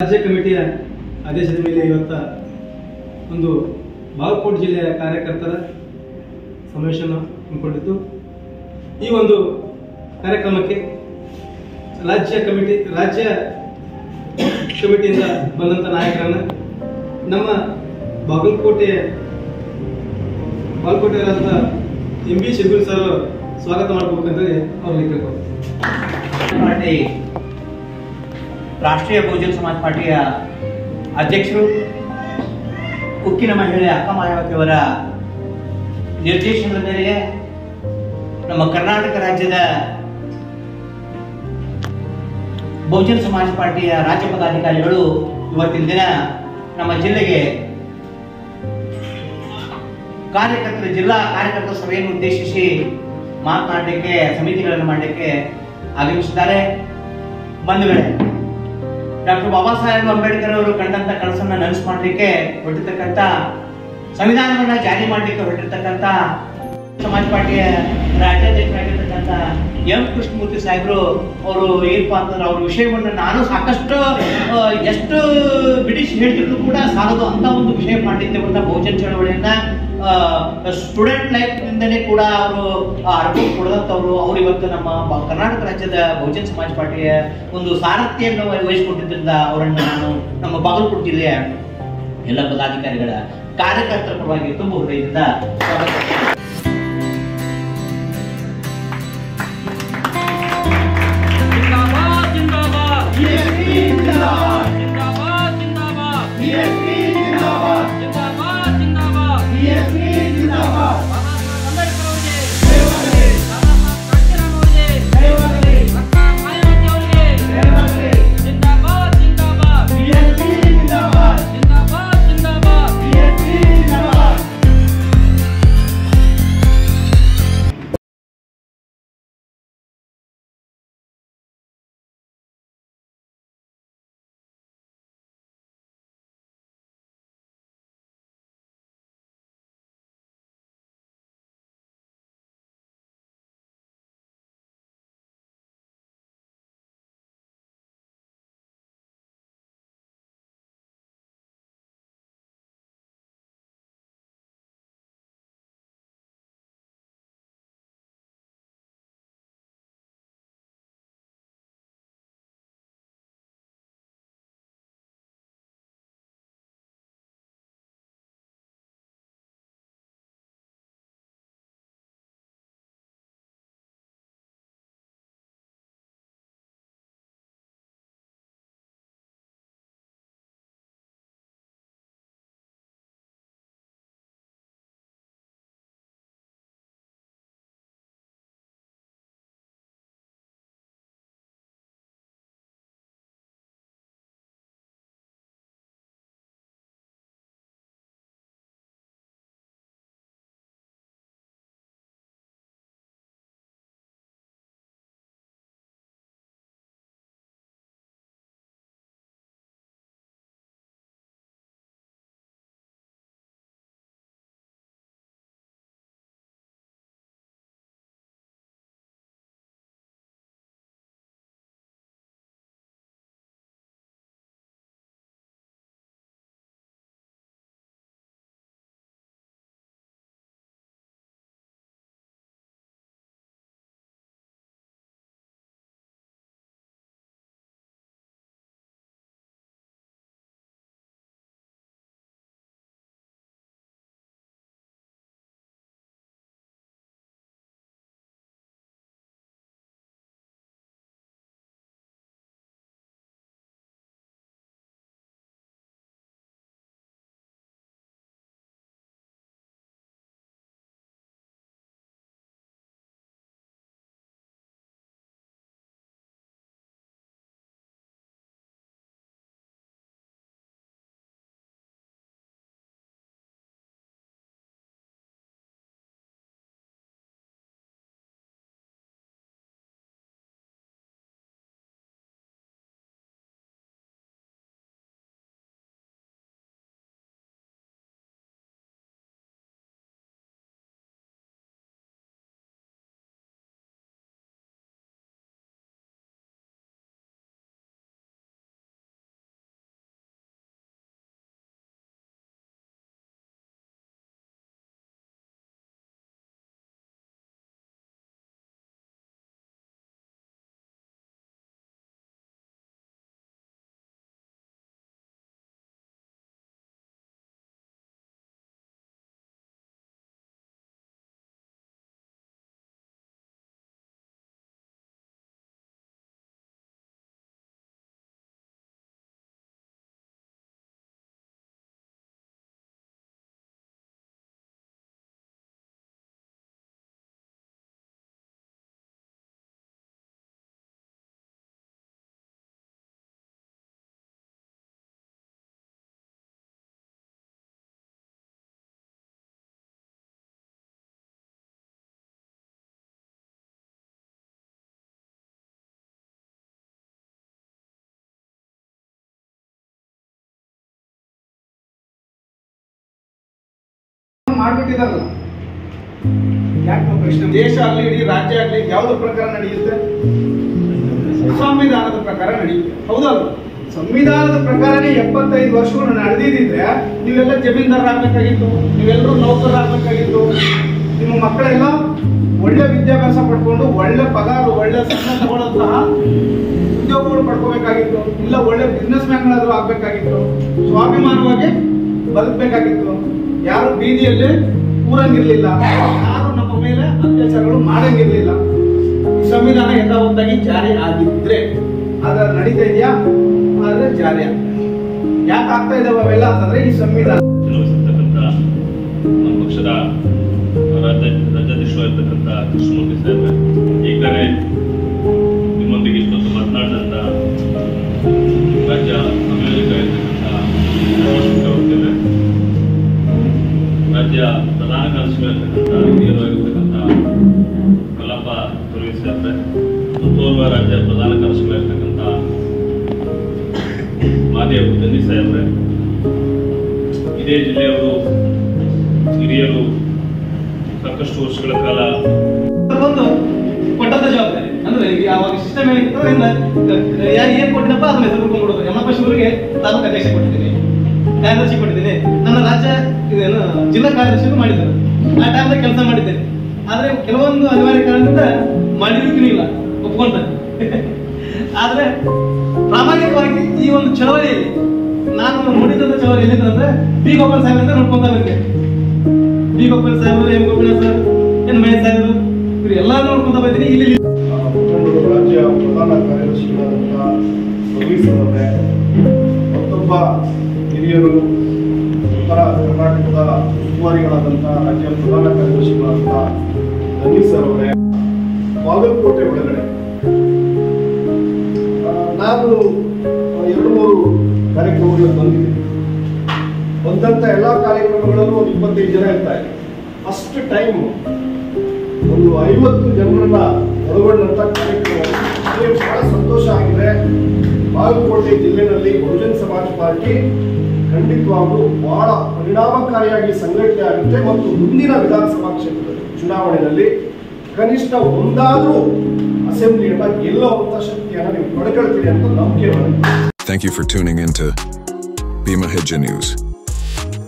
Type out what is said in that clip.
ರಾಜ್ಯ ಕಮಿಟಿಯ ಆದೇಶದ ಮೇಲೆ ಇವತ್ತ ಒಂದು ಬಾಗಲಕೋಟೆ ಜಿಲ್ಲೆಯ ಕಾರ್ಯಕರ್ತರ ಸಮಾವೇಶವನ್ನು ಹಮ್ಮಿಕೊಂಡಿದ್ದು ಈ ಒಂದು ಕಾರ್ಯಕ್ರಮಕ್ಕೆ ರಾಜ್ಯ ಕಮಿಟಿ ರಾಜ್ಯ ಕಮಿಟಿಯಿಂದ ಬಂದಂಥ ನಾಯಕರನ್ನ ನಮ್ಮ ಬಾಗಲಕೋಟೆಯ ಬಾಗಲಕೋಟೆಯರಾದ ಎಂ ಬಿ ಶಿವಗುರು ಸರ್ ಸ್ವಾಗತ ಮಾಡ್ಬೇಕಂತೇಳಿ ಅವ್ರಿಗೆ ಕೇಳ್ಕೊಂಡು ಪಾರ್ಟಿ ರಾಷ್ಟ್ರೀಯ ಬಹುಜನ ಸಮಾಜ ಪಾರ್ಟಿಯ ಅಧ್ಯಕ್ಷರು ಉಕ್ಕಿನ ಮಹಿಳೆ ಅಕ್ಕ ಮಾಯಾವತಿಯವರ ನಿರ್ದೇಶನದ ಮೇರೆಗೆ ನಮ್ಮ ಕರ್ನಾಟಕ ರಾಜ್ಯದ ಬಹುಜನ ಸಮಾಜ ಪಾರ್ಟಿಯ ರಾಜ್ಯ ಪದಾಧಿಕಾರಿಗಳು ಇವತ್ತಿನ ದಿನ ನಮ್ಮ ಜಿಲ್ಲೆಗೆ ಕಾರ್ಯಕರ್ತರ ಜಿಲ್ಲಾ ಕಾರ್ಯಕರ್ತರ ಸಭೆಯನ್ನು ಉದ್ದೇಶಿಸಿ ಮಾತನಾಡಲಿಕ್ಕೆ ಸಮಿತಿಗಳನ್ನು ಮಾಡಲಿಕ್ಕೆ ಆಗಮಿಸಿದ್ದಾರೆ ಬಂಧುಗಳೇ ಡಾಕ್ಟರ್ ಬಾಬಾ ಸಾಹೇಬ್ ಅಂಬೇಡ್ಕರ್ ಅವರು ಕಂಡಂತ ಕನಸನ್ನ ನನಸು ಮಾಡಲಿಕ್ಕೆ ಹೊರಟಿರ್ತಕ್ಕಂಥ ಸಂವಿಧಾನವನ್ನ ಜಾರಿ ಮಾಡಲಿಕ್ಕೆ ಹೊರಟಿರ್ತಕ್ಕಂಥ ಸಮಾಜ ಪಾರ್ಟಿಯ ರಾಜ್ಯಾಧ್ಯಕ್ಷರಾಗಿರ್ತಕ್ಕಂಥ ಎಂ ಕೃಷ್ಣಮೂರ್ತಿ ಸಾಹೇಬರು ಅವರು ಏನಪ್ಪಾ ಅಂತಂದ್ರೆ ಅವ್ರ ವಿಷಯವನ್ನ ನಾನು ಸಾಕಷ್ಟು ಆ, ಎಷ್ಟು ಬಿಡಿಸಿ ಹೇಳ್ತಿದ್ರು ಕೂಡ ಸಾಲದು ಅಂತ ಒಂದು ವಿಷಯ ಪಾಂಡಿತ್ಯವಂತ ಬಹುಜನ ಚಳವಳಿಯನ್ನ ಸ್ಟೂಡೆಂಟ್ ಲೈಫ್ ನಿಂದಲೇ ಕೂಡ ಅವರು ಅನುಭವ ಕೊಡದಂತವ್ರು ಅವ್ರು ಇವತ್ತು ನಮ್ಮ ಬ- ಕರ್ನಾಟಕ ರಾಜ್ಯದ ಬಹುಜನ ಸಮಾಜ ಪಾರ್ಟಿಯ ಒಂದು ಸಾರಥ್ಯವನ್ನು ವಹ- ವಹಿಸಿಕೊಂಡಿದ್ದರಿಂದ ಅವರನ್ನು ನಾನು ನಮ್ಮ ಬಾಗಲಕೋಟೆ ಜಿಲ್ಲೆಯ ಎಲ್ಲ ಪದಾಧಿಕಾರಿಗಳ ಕಾರ್ಯಕರ್ತರ ಪರವಾಗಿ ತುಂಬ ಹೃದಯದಿಂದ ಸ್ವಾಗತ जिंदाबाद जिंदाबाद जिंदाबाद जिंदाबाद जिंदाबाद जिंदाबाद जिंदाबाद बाबा साहेब अंबेडकर ಅವರಿಗೆ ಬಾಬಾ ಸಾಹೇಬ್ ಡಾಕ್ಟರ್ ಅವರಿಗೆ ಅಕ್ಕ ಮಾಯಾವತಿ ಅವರಿಗೆ जिंदाबाद जिंदाबाद जिंदाबाद जिंदाबाद ಮಾಡ್ಬಿಟ್ಟಿದಾರಲ್ಲ ಯಾಕೆ ನಾವು ಪ್ರಶ್ನೆ ದೇಶ ಆಗ್ಲಿ ಇಡೀ ರಾಜ್ಯ ಆಗ್ಲಿ ಯಾವ್ದ್ರ ಪ್ರಕಾರ ನಡೆಯುತ್ತೆ ಸಂವಿಧಾನದ ಪ್ರಕಾರ ನಡೆಯುತ್ತೆ ಹೌದಲ್ಲ ಸಂವಿಧಾನದ ಪ್ರಕಾರನೇ ಎಪ್ಪತ್ತೈದು ವರ್ಷಗಳು ನಡೆದಿದ್ರೆ ನೀವೆಲ್ಲ ಜಮೀನ್ದಾರರಾಗಬೇಕಾಗಿತ್ತು ನೀವೆಲ್ಲರೂ ನೌಕರರಾಗಬೇಕಾಗಿತ್ತು ನಿಮ್ಮ ಮಕ್ಕಳೆಲ್ಲ ಒಳ್ಳೆ ವಿದ್ಯಾಭ್ಯಾಸ ಪಡ್ಕೊಂಡು ಒಳ್ಳೆ ಪಗಾರ ಒಳ್ಳೆ ಸಂಬಳ ತಗೊಳ್ಳೋಂತಹ ಉದ್ಯೋಗಗಳು ಪಡ್ಕೋಬೇಕಾಗಿತ್ತು ಇಲ್ಲ ಒಳ್ಳೆ ಬಿಸ್ನೆಸ್ ಮ್ಯಾನ್ಗಳಾದ್ರೂ ಆಗ್ಬೇಕಾಗಿತ್ತು ಸ್ವಾಭಿಮಾನವಾಗಿ ಬದುಕಬೇಕಾಗಿತ್ತು ಯಾರು ಬೀದಿಯಲ್ಲಿ ಕೂರಂಗಿರ್ಲಿಲ್ಲ ಯಾರು ನಮ್ಮ ಮೇಲೆ ಅತ್ಯಾಚಾರಗಳು ಮಾಡಂಗಿರ್ಲಿಲ್ಲ ಈ ಸಂವಿಧಾನ ಯಥಾವತ್ತಾಗಿ ಜಾರಿ ಆಗಿದ್ರೆ ಅದ್ರ ನಡೀತಾ ಇದೆಯಾ ಆದ್ರೆ ಜಾರಿ ಆಗ್ತಾ ಇದೆ. ಯಾಕೆ ಆಗ್ತಾ ಇದಾವೆ ಅವೆಲ್ಲ ಅಂತಂದ್ರೆ ಈ ಸಂವಿಧಾನ ನಿರ್ವಹಿಸಿರ್ತಕ್ಕಂಥ ನಮ್ಮ ಪಕ್ಷದ ರಾಜ್ಯ ರಾಜ್ಯಾಧ್ಯಕ್ಷರಾಗಿರ್ತಕ್ಕಂಥ ಕೃಷ್ಣಮೂರ್ತಿ ಸಾಹೇಬ್ರೆ ಈಗಾಗಲೇ ನಿಮ್ಮೊಂದಿಗೆ ಇಷ್ಟೊತ್ತು ಮಾತನಾಡಿದಂಥ ರಾಜ್ಯ ಸಂಯೋಜಕರಾಗಿರ್ತಕ್ಕಂಥ ಅವರ್ತೇವೆ ರಾಜ್ಯ ಪ್ರಧಾನ ಕಾರ್ಯದರ್ಶಿಗಳಿರ್ತಕ್ಕಂಥ ಹಿರಿಯರಾಗಿರ್ತಕ್ಕಂಥ ಕಲಾಪ ತುರುವಿ ಸಾಹೇಬ್ರೆ ಮತ್ತು ಓರ್ವ ರಾಜ್ಯ ಪ್ರಧಾನ ಕಾರ್ಯದರ್ಶಿಗಳಿರ್ತಕ್ಕಂಥ ಮಾದೇವ್ ತಂದಿ ಸಾಹೇಬ್ರೆ ಇದೇ ಜಿಲ್ಲೆಯವರು ಹಿರಿಯರು ಸಾಕಷ್ಟು ವರ್ಷಗಳ ಕಾಲ ಒಂದು ಕೊಟ್ಟಂತ ಜವಾಬ್ದಾರಿ ಅಂದ್ರೆ ಈಗ ಅವಾಗ ಸಿಸ್ಟಮ್ ಏನಿತ್ತು ಅದರಿಂದ ಯಾರು ಏನ್ ಕೊಟ್ಟಿನಪ್ಪ ಅದನ್ನ ಹೆಸರು ಕೊಟ್ಬಿಡೋದು ಯಮಪ್ಪ ಶಿವರಿಗೆ ತಾಲೂಕು ಅಧ್ಯಕ್ಷ ಕೊಟ್ಟಿದ್ದೀನಿ ಕಾರ್ಯದರ್ಶಿ ಕೊಟ್ಟಿದ್ದೀನಿ ನನ್ನ ರಾಜ್ಯ ಇದೇನು ಜಿಲ್ಲಾ ಕಾರ್ಯದರ್ಶಿಗೂ ಮಾಡಿದ್ದಾರೆ ಆ ಟೈಮ್ದಾಗ ಕೆಲಸ ಮಾಡಿದ್ದೇನೆ ಆದ್ರೆ ಕೆಲವೊಂದು ಅನಿವಾರ್ಯ ಕಾರಣದಿಂದ ಮಾಡಿರ್ತೀನಿ ಇಲ್ಲ ಒಪ್ಕೊಂತಾರೆ ಆದ್ರೆ ಪ್ರಾಮಾಣಿಕವಾಗಿ ಈ ಒಂದು ಚಳವಳಿಯಲ್ಲಿ ನಾನು ನೋಡಿದಂತ ಚಳವಳಿ ಎಲ್ಲಿಂದ್ರೆ ಬಿ ಗೋಪಾಲ್ ಸಾಹೇಬ್ ಅಂತ ನೋಡ್ಕೊಂತ ಬಂದೆ ಬಿ ಗೋಪಾಲ್ ಸಾಹೇಬರು M Gopinath sir N Mahesh ಸಾಹೇಬರು ಇವ್ರು ಎಲ್ಲಾರು ನೋಡ್ಕೊಂತ ಬಂದಿನಿ ಇಲ್ಲಿ ಮುಖಂಡರು ರಾಜ್ಯ ಪ್ರಧಾನ ಕಾರ್ಯದರ್ಶಿಗಳಾದಂಥ ಸರ್ವೀಸ್ ಅವರೇ ಮತ್ತೊಬ್ಬ ಹಿರಿಯರು ಉತ್ತರ ಕರ್ನಾಟಕದ ಉಸ್ತುವಾರಿಗಳಾದಂಥ ರಾಜ್ಯ ಪ್ರಧಾನ ಕಾರ್ಯದರ್ಶಿಗಳಾದಂಥ ಧನಿ ಸರ್ ಅವರೇ ಬಾಗಲಕೋಟೆ ಒಳಗಡೆ ಆ, ನಾನು ಎರಡು ಮೂರು ಕಾರ್ಯಕ್ರಮಗಳು ಬಂದಿದ್ದೆ ಬಂದಂಥ ಎಲ್ಲ ಕಾರ್ಯಕ್ರಮಗಳಲ್ಲೂ ಒಂದು ಇಪ್ಪತ್ತೈದು ಜನ ಇರ್ತಾರೆ ಫಸ್ಟ್ ಟೈಮ್ ಒಂದು ಐವತ್ತು ಜನರನ್ನ ಒಳಗೊಂಡಂತ ಕಾರ್ಯಕ್ರಮ ನನಗೆ ಬಹಳ ಸಂತೋಷ ಆಗಿದೆ ಬಾಗಲಕೋಟೆ ಜಿಲ್ಲೆನಲ್ಲಿ ಬಹುಜನ್ ಸಮಾಜ ಪಾರ್ಟಿ ಖಂಡಿತವಾಗ್ಲೂ ಬಹಳ ಪರಿಣಾಮಕಾರಿಯಾಗಿ ಸಂಘಟನೆ ಆಗುತ್ತೆ ಮತ್ತು ಮುಂದಿನ ವಿಧಾನಸಭಾ ಕ್ಷೇತ್ರದ ಚುನಾವಣೆಯಲ್ಲಿ ಕನಿಷ್ಠ ಒಂದಾದ್ರೂ ಅಸೆಂಬ್ಲಿಯನ್ನ ಗೆಲ್ಲುವಂತ ಶಕ್ತಿಯನ್ನ ನೀವು ಪಡ್ಕೊಳ್ತೀರಿ ಅಂತ ನಂಬಿಕೆ ನನಗೆ Thank you for tuning in to Bima Hija News.